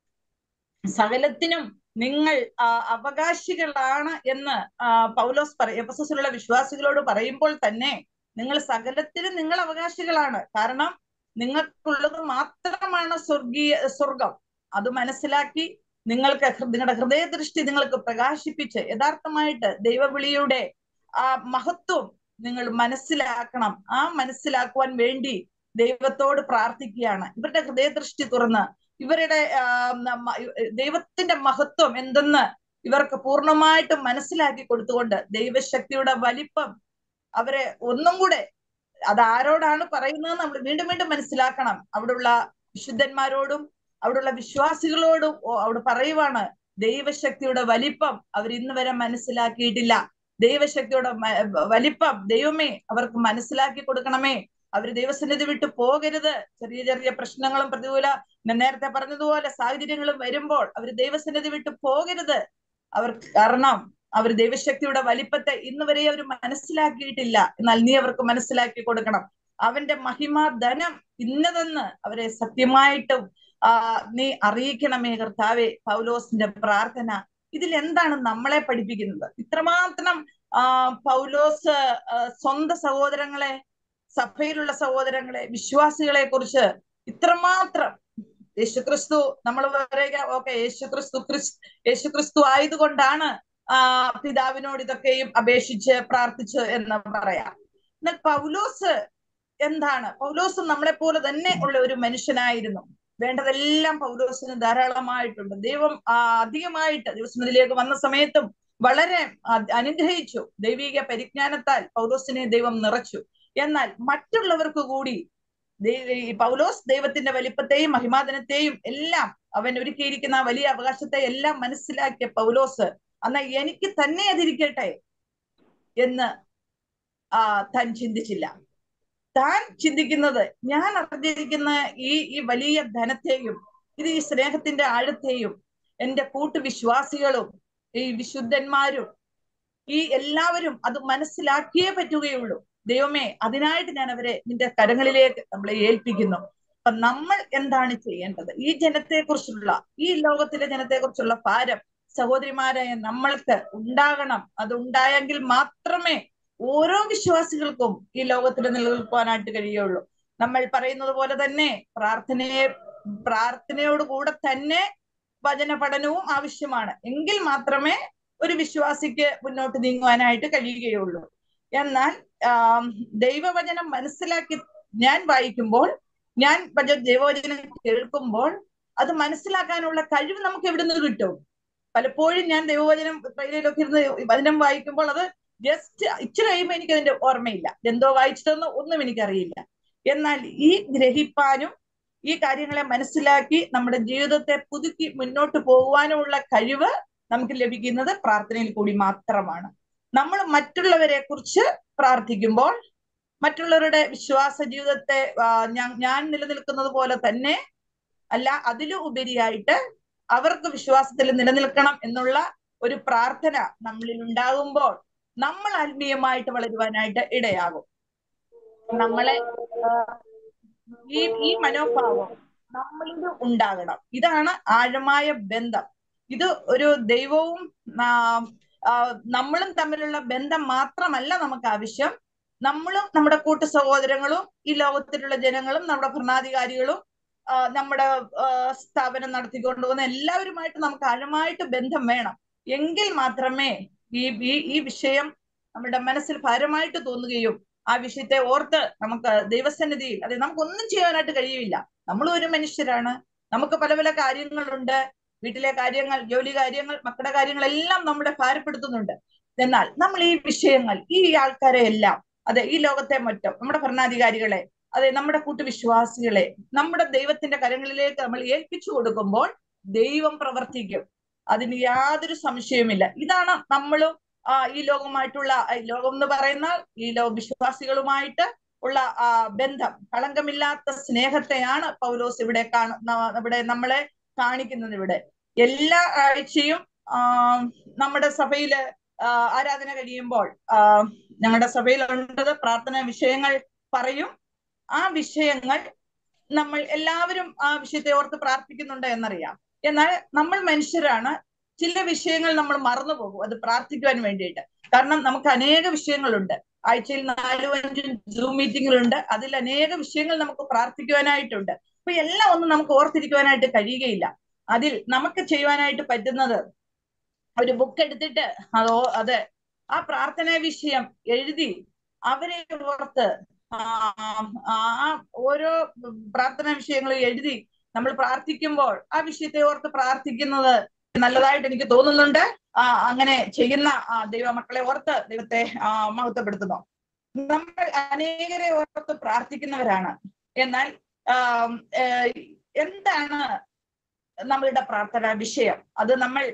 [SPEAKER 2] സകലത്തിനും നിങ്ങൾ അവകാശികളാണ് എന്ന് പൗലോസ് പറ എഫസസിലുള്ള വിശ്വാസികളോട് പറയുമ്പോൾ തന്നെ നിങ്ങൾ സകലത്തിനും നിങ്ങൾ അവകാശികളാണ് കാരണം നിങ്ങൾക്കുള്ളത് മാത്രമാണ് സ്വർഗീയ സ്വർഗം അത് മനസ്സിലാക്കി നിങ്ങൾക്ക് നിങ്ങളുടെ ഹൃദയദൃഷ്ടി നിങ്ങൾക്ക് പ്രകാശിപ്പിച്ച് യഥാർത്ഥമായിട്ട് ദൈവവിളിയുടെ ആ മഹത്വം നിങ്ങൾ മനസ്സിലാക്കണം ആ മനസ്സിലാക്കുവാൻ വേണ്ടി ദൈവത്തോട് പ്രാർത്ഥിക്കുകയാണ് ഇവരുടെ ഹൃദയദൃഷ്ടി തുറന്ന് ഇവരുടെ ദൈവത്തിന്റെ മഹത്വം എന്തെന്ന് ഇവർക്ക് പൂർണ്ണമായിട്ടും മനസ്സിലാക്കി കൊടുത്തുകൊണ്ട് ദൈവശക്തിയുടെ വലിപ്പം അവരെ ഒന്നും കൂടെ അത് ആരോടാണ് പറയുന്നത് നമ്മൾ വീണ്ടും വീണ്ടും മനസ്സിലാക്കണം അവിടെയുള്ള വിശുദ്ധന്മാരോടും അവിടെയുള്ള വിശ്വാസികളോടും അവിടെ പറയുവാണ് ദൈവശക്തിയുടെ വലിപ്പം അവർ ഇന്ന് വരെ മനസ്സിലാക്കിയിട്ടില്ല ദൈവശക്തിയുടെ വലിപ്പം ദൈവമേ അവർക്ക് മനസ്സിലാക്കി കൊടുക്കണമേ അവർ ദൈവസന്നിധി വിട്ട് പോകരുത് ചെറിയ ചെറിയ പ്രശ്നങ്ങളും പ്രതികൂല ഞാൻ നേരത്തെ പറഞ്ഞതുപോലെ സാഹചര്യങ്ങളും വരുമ്പോൾ അവർ ദൈവസന്നിധി വിട്ട് പോകരുത് അവർ കാരണം അവർ ദൈവശക്തിയുടെ വലിപ്പത്തെ ഇന്ന് വരെ അവർ മനസ്സിലാക്കിയിട്ടില്ല എന്നാൽ നീ അവർക്ക് മനസ്സിലാക്കി കൊടുക്കണം അവന്റെ മഹിമാ ധനം ഇന്നതെന്ന് അവരെ സത്യമായിട്ടും ആ നീ അറിയിക്കണമേ കർത്താവെ പൗലോസിന്റെ പ്രാർത്ഥന ഇതിൽ എന്താണ് നമ്മളെ പഠിപ്പിക്കുന്നത് ഇത്രമാത്രം ആ പൗലോസ് സ്വന്തം സഹോദരങ്ങളെ സഭയിലുള്ള സഹോദരങ്ങളെ വിശ്വാസികളെ കുറിച്ച് ഇത്രമാത്രം യേശുക്രിസ്തു നമ്മൾ പറയുക ഓക്കെ യേശുക്രിസ്തു ക്രിസ് യേശുക്രിസ്തു ആയതുകൊണ്ടാണ് ആ പിതാവിനോട് ഇതൊക്കെയും അപേക്ഷിച്ച് പ്രാർത്ഥിച്ച് എന്ന് പറയാം എന്നാൽ പൗലോസ് എന്താണ് പൗലോസ് നമ്മളെ പോലെ തന്നെ ഉള്ള ഒരു മനുഷ്യനായിരുന്നു വേണ്ടതെല്ലാം പൗലോസിന് ധാരാളമായിട്ടുണ്ട് ദൈവം അധികമായിട്ട് ദൈവസന്നിധിയിലേക്ക് വന്ന സമയത്തും വളരെ അനുഗ്രഹിച്ചു ദൈവിക പരിജ്ഞാനത്താൽ പൗലോസിനെ ദൈവം നിറച്ചു എന്നാൽ മറ്റുള്ളവർക്ക് കൂടി പൗലോസ് ദൈവത്തിന്റെ വലിപ്പത്തെയും മഹിമാദനത്തെയും എല്ലാം അവൻ ഒരുക്കിയിരിക്കുന്ന ആ വലിയ അവകാശത്തെ എല്ലാം മനസ്സിലാക്കിയ പൗലോസ് അന്ന എനിക്ക് തന്നെ അതിരിക്കട്ടെ എന്ന് ആ താൻ ചിന്തിച്ചില്ല താൻ ചിന്തിക്കുന്നത് ഞാൻ അറിഞ്ഞിരിക്കുന്ന ഈ ഈ വലിയ ധനത്തെയും ഇത് ഈ സ്നേഹത്തിന്റെ ആഴത്തെയും എന്റെ കൂട്ടുവിശ്വാസികളും ഈ വിശുദ്ധന്മാരും ഈ എല്ലാവരും അത് മനസ്സിലാക്കിയേ പറ്റുകയുള്ളൂ ദൈവമേ അതിനായിട്ട് ഞാൻ അവരെ നിന്റെ കരങ്ങളിലേക്ക് നമ്മളെ ഏൽപ്പിക്കുന്നു അപ്പൊ നമ്മൾ എന്താണ് ചെയ്യേണ്ടത് ഈ ജനത്തെ കുറിച്ചുള്ള ഈ ലോകത്തിലെ ജനത്തെ കുറിച്ചുള്ള ഭാരം സഹോദരിമാരായ നമ്മൾക്ക് ഉണ്ടാകണം അത് ഉണ്ടായെങ്കിൽ മാത്രമേ ഓരോ വിശ്വാസികൾക്കും ഈ ലോകത്തിൽ നിലനിൽക്കുവാനായിട്ട് കഴിയുള്ളൂ നമ്മൾ പറയുന്നത് പോലെ തന്നെ പ്രാർത്ഥനയെ പ്രാർത്ഥനയോട് കൂടെ തന്നെ വചന പഠനവും ആവശ്യമാണ് എങ്കിൽ മാത്രമേ ഒരു വിശ്വാസിക്ക് മുന്നോട്ട് നീങ്ങുവാനായിട്ട് കഴിയുകയുള്ളൂ എന്നാൽ ദൈവവചനം മനസ്സിലാക്കി ഞാൻ വായിക്കുമ്പോൾ ഞാൻ ദൈവവചനം കേൾക്കുമ്പോൾ അത് മനസ്സിലാക്കാനുള്ള കഴിവ് നമുക്ക് എവിടെ നിന്ന് കിട്ടും പലപ്പോഴും ഞാൻ ദൈവവചനം ട്രെയിനിലൊക്കെ ഇരുന്ന് വചനം വായിക്കുമ്പോൾ അത് ജസ്റ്റ് ഇച്ചിരി കഴിയുമ്പോൾ എനിക്ക് അതിന്റെ ഓർമ്മയില്ല എന്തോ വായിച്ചിട്ടൊന്നും ഒന്നും എനിക്കറിയില്ല എന്നാൽ ഈ ഗ്രഹിപ്പാനും ഈ കാര്യങ്ങളെ മനസ്സിലാക്കി നമ്മുടെ ജീവിതത്തെ പുതുക്കി മുന്നോട്ട് പോകുവാനുമുള്ള കഴിവ് നമുക്ക് ലഭിക്കുന്നത് പ്രാർത്ഥനയിൽ കൂടി മാത്രമാണ് നമ്മൾ മറ്റുള്ളവരെ കുറിച്ച് പ്രാർത്ഥിക്കുമ്പോൾ മറ്റുള്ളവരുടെ വിശ്വാസ ജീവിതത്തെ ഞാൻ നിലനിൽക്കുന്നത് പോലെ തന്നെ അല്ല അതിലും ഉപരിയായിട്ട് അവർക്ക് വിശ്വാസത്തിൽ നിലനിൽക്കണം എന്നുള്ള ഒരു പ്രാർത്ഥന നമ്മളിൽ ഉണ്ടാകുമ്പോൾ നമ്മൾ ആത്മീയമായിട്ട് വളരുവാനായിട്ട് ഇടയാകും നമ്മളെ ഈ ഈ മനോഭാവം നമ്മളിൽ ഉണ്ടാകണം ഇതാണ് ആഴമായ ബന്ധം ഇത് ഒരു ദൈവവും നമ്മളും തമ്മിലുള്ള ബന്ധം മാത്രമല്ല നമുക്ക് ആവശ്യം നമ്മളും നമ്മുടെ കൂട്ടു സഹോദരങ്ങളും ഈ ലോകത്തിലുള്ള ജനങ്ങളും നമ്മുടെ ഭരണാധികാരികളും നമ്മുടെ സ്ഥാപനം നടത്തിക്കൊണ്ടു പോകുന്ന എല്ലാവരുമായിട്ട് നമുക്ക് ആഴമായിട്ട് ബന്ധം വേണം എങ്കിൽ മാത്രമേ ഈ ഈ വിഷയം നമ്മുടെ മനസ്സിൽ ഭാരമായിട്ട് തോന്നുകയും ആ വിഷയത്തെ ഓർത്ത് നമുക്ക് ദൈവസന്നിധിയിൽ അതെ നമുക്കൊന്നും ചെയ്യാനായിട്ട് കഴിയില്ല നമ്മൾ ഒരു മനുഷ്യരാണ് നമുക്ക് പല പല കാര്യങ്ങളുണ്ട് വീട്ടിലെ കാര്യങ്ങൾ ജോലി കാര്യങ്ങൾ മക്കളുടെ കാര്യങ്ങളെല്ലാം നമ്മുടെ ഭാരപ്പെടുത്തുന്നുണ്ട് എന്നാൽ നമ്മൾ ഈ വിഷയങ്ങൾ ഈ ആൾക്കാരെ എല്ലാം അതെ ഈ ലോകത്തെ മറ്റും നമ്മുടെ ഭരണാധികാരികളെ അതെ നമ്മുടെ കൂട്ടുവിശ്വാസികളെ നമ്മുടെ ദൈവത്തിന്റെ കരങ്ങളിലേക്ക് നമ്മൾ ഏൽപ്പിച്ചു കൊടുക്കുമ്പോൾ ദൈവം പ്രവർത്തിക്കും അതിന് യാതൊരു സംശയവുമില്ല ഇതാണ് നമ്മളും ആ ഈ ലോകമായിട്ടുള്ള ലോകം എന്ന് പറയുന്ന ഈ ലോക വിശ്വാസികളുമായിട്ട് ഉള്ള ആ ബന്ധം കളങ്കമില്ലാത്ത സ്നേഹത്തെയാണ് പൗലോസ് ഇവിടെ കാണുന്ന ഇവിടെ നമ്മളെ കാണിക്കുന്നത് ഇവിടെ എല്ലാ ആഴ്ചയും ആ നമ്മുടെ സഭയില് ആരാധന കഴിയുമ്പോൾ ആ ഞങ്ങളുടെ സഭയിൽ ഉണ്ടത് പ്രാർത്ഥന വിഷയങ്ങൾ പറയും ആ വിഷയങ്ങൾ നമ്മൾ എല്ലാവരും ആ വിഷയത്തെ ഓർത്ത് പ്രാർത്ഥിക്കുന്നുണ്ട് എന്നറിയാം എന്നാൽ നമ്മൾ മനുഷ്യരാണ് ചില വിഷയങ്ങൾ നമ്മൾ മറന്നു പോകും അത് പ്രാർത്ഥിക്കുവാൻ വേണ്ടിയിട്ട് കാരണം നമുക്ക് അനേക വിഷയങ്ങളുണ്ട് ആഴ്ചയിൽ നാലും അഞ്ചും സൂം മീറ്റിങ്ങുകളുണ്ട് അതിൽ അനേക വിഷയങ്ങൾ നമുക്ക് പ്രാർത്ഥിക്കുവാനായിട്ടുണ്ട് അപ്പൊ എല്ലാം ഒന്നും നമുക്ക് ഓർത്തിരിക്കുവാനായിട്ട് കഴിയുകയില്ല അതിൽ നമുക്ക് ചെയ്യുവാനായിട്ട് പറ്റുന്നത് ഒരു ബുക്ക് എടുത്തിട്ട് അതോ അത് ആ പ്രാർത്ഥനാ വിഷയം എഴുതി അവരെ ഓർത്ത് ആ ഓരോ പ്രാർത്ഥനാ വിഷയങ്ങൾ എഴുതി നമ്മൾ പ്രാർത്ഥിക്കുമ്പോൾ ആ വിഷയത്തെ ഓർത്ത് പ്രാർത്ഥിക്കുന്നത് നല്ലതായിട്ട് എനിക്ക് തോന്നുന്നുണ്ട് ആ അങ്ങനെ ചെയ്യുന്ന ദൈവമക്കളെ ഓർത്ത് ദൈവത്തെ മഹത്വപ്പെടുത്തുന്നു നമ്മൾ അനേകരെ ഓർത്ത് പ്രാർത്ഥിക്കുന്നവരാണ് എന്നാൽ എന്താണ് നമ്മളുടെ പ്രാർത്ഥനാ വിഷയം അത് നമ്മൾ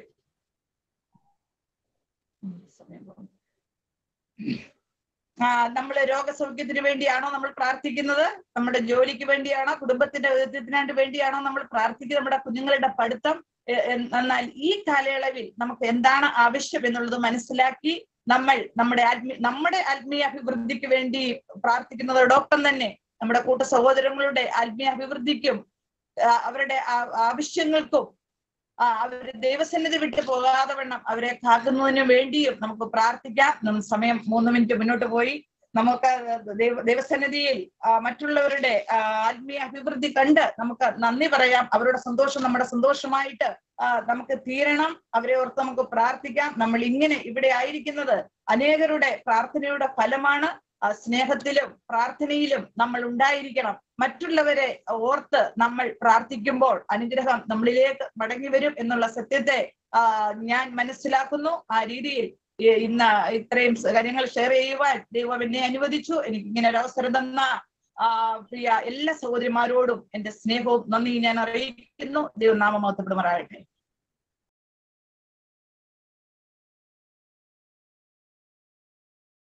[SPEAKER 2] നമ്മൾ രോഗസൗഖ്യത്തിന് വേണ്ടിയാണോ നമ്മൾ പ്രാർത്ഥിക്കുന്നത് നമ്മുടെ ജോലിക്ക് വേണ്ടിയാണോ കുടുംബത്തിന്റെ വിധത്തിന് വേണ്ടിയാണോ നമ്മൾ പ്രാർത്ഥിക്കുന്നത് നമ്മുടെ കുഞ്ഞുങ്ങളുടെ പഠിത്തം എന്നാൽ ഈ കാലയളവിൽ നമുക്ക് എന്താണ് ആവശ്യം എന്നുള്ളത് മനസ്സിലാക്കി നമ്മൾ നമ്മുടെ ആത്മീയ നമ്മുടെ ആത്മീയ അഭിവൃദ്ധിക്ക് വേണ്ടി പ്രാർത്ഥിക്കുന്നതോടൊപ്പം തന്നെ നമ്മുടെ കൂട്ട സഹോദരങ്ങളുടെ ആത്മീയ അഭിവൃദ്ധിക്കും അവരുടെ ആവശ്യങ്ങൾക്കും അവര് ദൈവസന്നിധി വിട്ടു പോകാതെ വണ്ണം അവരെ കാക്കുന്നതിന് വേണ്ടിയും നമുക്ക് പ്രാർത്ഥിക്കാം സമയം മൂന്ന് മിനിറ്റ് മുന്നോട്ട് പോയി നമുക്ക് ദൈവ ദൈവസന്നിധിയിൽ മറ്റുള്ളവരുടെ ആത്മീയ അഭിവൃദ്ധി കണ്ട് നമുക്ക് നന്ദി പറയാം അവരുടെ സന്തോഷം നമ്മുടെ സന്തോഷമായിട്ട് നമുക്ക് തീരണം അവരെ ഓർത്ത് നമുക്ക് പ്രാർത്ഥിക്കാം നമ്മൾ ഇങ്ങനെ ഇവിടെ ആയിരിക്കുന്നത് അനേകരുടെ പ്രാർത്ഥനയുടെ ഫലമാണ് സ്നേഹത്തിലും പ്രാർത്ഥനയിലും നമ്മൾ ഉണ്ടായിരിക്കണം മറ്റുള്ളവരെ ഓർത്ത് നമ്മൾ പ്രാർത്ഥിക്കുമ്പോൾ അനുഗ്രഹം നമ്മളിലേക്ക് മടങ്ങി വരും എന്നുള്ള സത്യത്തെ ഞാൻ മനസ്സിലാക്കുന്നു ആ രീതിയിൽ ഇന്ന് ഇത്രയും കാര്യങ്ങൾ ഷെയർ ചെയ്യുവാൻ ദൈവം എന്നെ അനുവദിച്ചു എനിക്ക് ഇങ്ങനെ ഒരു അവസരം തന്ന ആ പ്രിയ എല്ലാ സഹോദരിമാരോടും എന്റെ സ്നേഹവും നന്ദി ഞാൻ അറിയിക്കുന്നു ദൈവം നാമം മഹത്വപ്പെടുമാറാകട്ടെ